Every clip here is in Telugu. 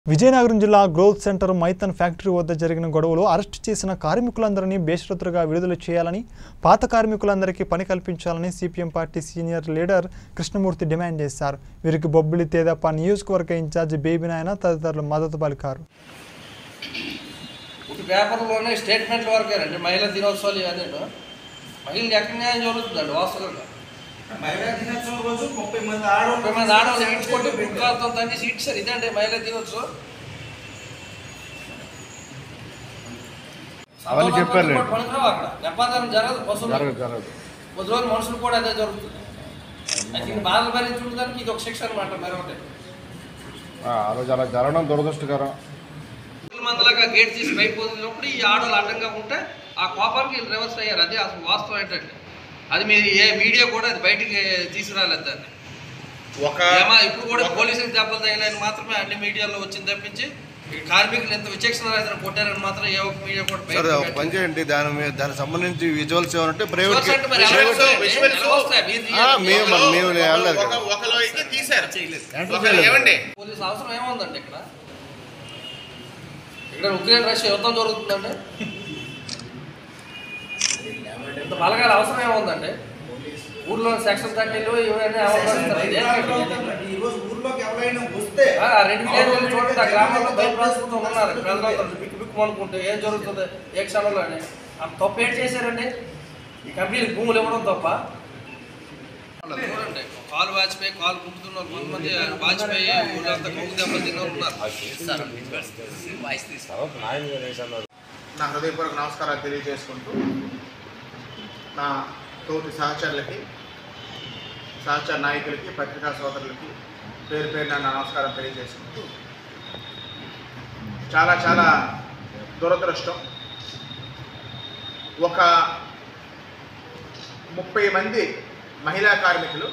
విజయనగరం జిల్లా గ్రోత్ సెంటర్ మైతన్ ఫ్యాక్టరీ వద్ద జరిగిన గొడవలో అరెస్టు చేసిన కార్మికులందరినీ బేషరతుగా విడుదల చేయాలని పాత కార్మికులందరికీ పని కల్పించాలని CPM party senior leader Krishnamurthy demand చేశారు వీరికి బొబ్బిలి తేదప్ప నియోజకవర్గ ఇన్ఛార్జి బేబీ నాయన తదితరులు మద్దతు పలికారు ఒక పేపర్లోనే స్టేట్మెంట్ల వరకేనండి మహిళా దినోత్సవాలు ఇవన్నీ మహిళలు ఎక్కడ న్యాయం జరుగుతుందండి వాస్తవంగా మహిళా దినోత్సవం రోజు ముప్పై మంది ముప్పై ఆడవాళ్ళు మంది ఆడవాళ్ళు ఇచ్చుకుంటే బుక్కాలతో తండ్రి సీట్ సార్ ఇదండి మహిళా దినోత్సవం అవన్నీ చెప్పారులే. పనికిరావు అక్కడ నెపాదారం జరగదు బస్సులు జరగదు జరగదు కొద్ది రోజులు మనుషులు కూడా అదే జరుగుతుంది అయితే ఇంక బాధలు భరించుకుంటానికి ఇది ఒక శిక్ష అనమాట మరి ఒకటి ఆ ఆ రోజు అలా జరగడం దురదృష్టకరం మందలాగా గేట్ తీసి పైపు వదిలినప్పుడు ఈ ఆడవాళ్ళు అడ్డంగా ఉంటే ఆ కోపానికి వీళ్ళు రివర్స్ అయ్యారు అదే అసలు వాస్తవం ఏంటంటే అది మీరు ఏ మీడియా కూడా అది బయటికి తీసుకురాలేదు దాన్ని ఒక ఏమా ఇప్పుడు కూడా పోలీసులకు దెబ్బలు తగిలని మాత్రమే అన్ని మీడియాలో వచ్చింది తప్పించి ఈ కార్మికులు ఎంత విచక్షణ రహితం కొట్టారని మాత్రం ఏ ఒక్క మీడియా కూడా సార్ బయటకు ఒక పని చేయండి దాని మీద దానికి సంబంధించి విజువల్స్ ఏమంటే ప్రైవేట్ Visuals అంటే మరి ఎలా ప్రైవేట్ వస్తాయండి? ఎలా వస్తాయి? మీరు ఆ, తీయాలి. మేము మరి మేము వెళ్ళలేదు ఒక- కదా. ఒకరు అయితే తీశారు చేయలేదు. ఒకరు ఏమండి పోలీసు అవసరం ఏముందండి ఇక్కడ ఇక్కడ ఉక్రెయిన్ రష్యా యుద్ధం జరుగుతుందండి ఇంత బలగాల అవసరం ఏముందండి ఊర్లో సెక్షన్ థర్టీలు ఇవన్నీ అవసరం ఈ రోజు ఊర్లోకి ఎవరైనా వస్తే ఆ రెండు విలేజ్లు చూడండి ఆ గ్రామాల్లో భయప్రాంతంతో ఉన్నారు ప్రజలందరూ బిక్కు బిక్కు అనుకుంటే ఏం జరుగుతుంది ఏ క్షణంలో అని ఆ తప్పు ఏం చేశారండి ఈ కంపెనీకి భూములు ఇవ్వడం తప్ప చూడండి కాలు వాజ్పేయి కాలు గుంపుతున్న వాళ్ళు కొంతమంది వాజ్పేయి ఊళ్ళంతా కొవ్వు దెబ్బ తిన్న వాళ్ళు ఉన్నారు నా హృదయపూర్వక నమస్కారాలు తెలియజేసుకుంటూ నా తోటి సహచరులకి సహచర నాయకులకి పత్రికా సోదరులకి పేరు పేరున నా నమస్కారం తెలియజేసుకుంటూ చాలా చాలా దురదృష్టం ఒక ముప్పై మంది మహిళా కార్మికులు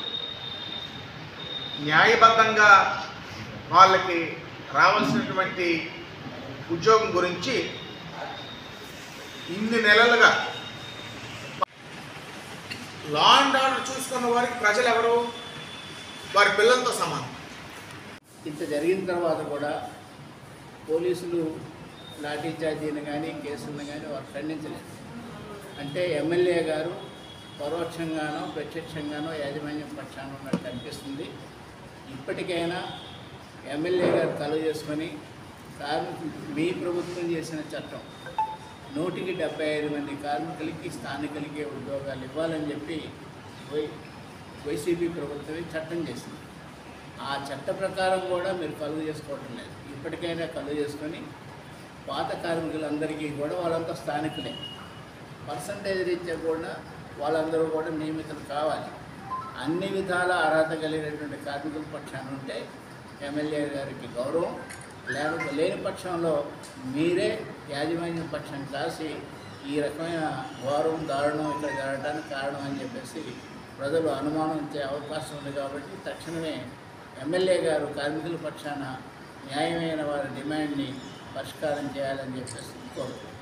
న్యాయబద్ధంగా వాళ్ళకి రావాల్సినటువంటి ఉద్యోగం గురించి ఇన్ని నెలలుగా లా అండ్ ఆర్డర్ చూసుకున్న వారికి ప్రజలు ఎవరు వారి పిల్లలతో సమానం ఇంత జరిగిన తర్వాత కూడా పోలీసులు లాఠీ చార్జీని కానీ కేసులను కానీ వారు ఖండించలేదు అంటే ఎమ్మెల్యే గారు పరోక్షంగానో ప్రత్యక్షంగానో యాజమాన్యం పక్షాన ఉన్నట్టు అనిపిస్తుంది ఇప్పటికైనా ఎమ్మెల్యే గారు కలువ చేసుకొని కార్మికులు మీ ప్రభుత్వం చేసిన చట్టం నూటికి డెబ్బై ఐదు మంది కార్మికులకి స్థానికులకి ఉద్యోగాలు ఇవ్వాలని చెప్పి వై వైసీపీ ప్రభుత్వమే చట్టం చేసింది ఆ చట్ట ప్రకారం కూడా మీరు కలుగు చేసుకోవటం లేదు ఇప్పటికైనా కలుగు చేసుకొని పాత కార్మికులందరికీ కూడా వాళ్ళంతా స్థానికులే పర్సంటేజ్ రీత్యా కూడా వాళ్ళందరూ కూడా నియమితులు కావాలి అన్ని విధాల అర్హత కలిగినటువంటి కార్మికుల పక్షాన ఉంటే ఎమ్మెల్యే గారికి గౌరవం లేకపోతే లేని పక్షంలో మీరే యాజమాన్యం పక్షం కాసి ఈ రకమైన ఘోరం దారుణం ఇక్కడ జరగడానికి కారణం అని చెప్పేసి ప్రజలు అనుమానించే అవకాశం ఉంది కాబట్టి తక్షణమే ఎమ్మెల్యే గారు కార్మికుల పక్షాన న్యాయమైన వారి డిమాండ్ని పరిష్కారం చేయాలని చెప్పేసి కోరుతున్నాను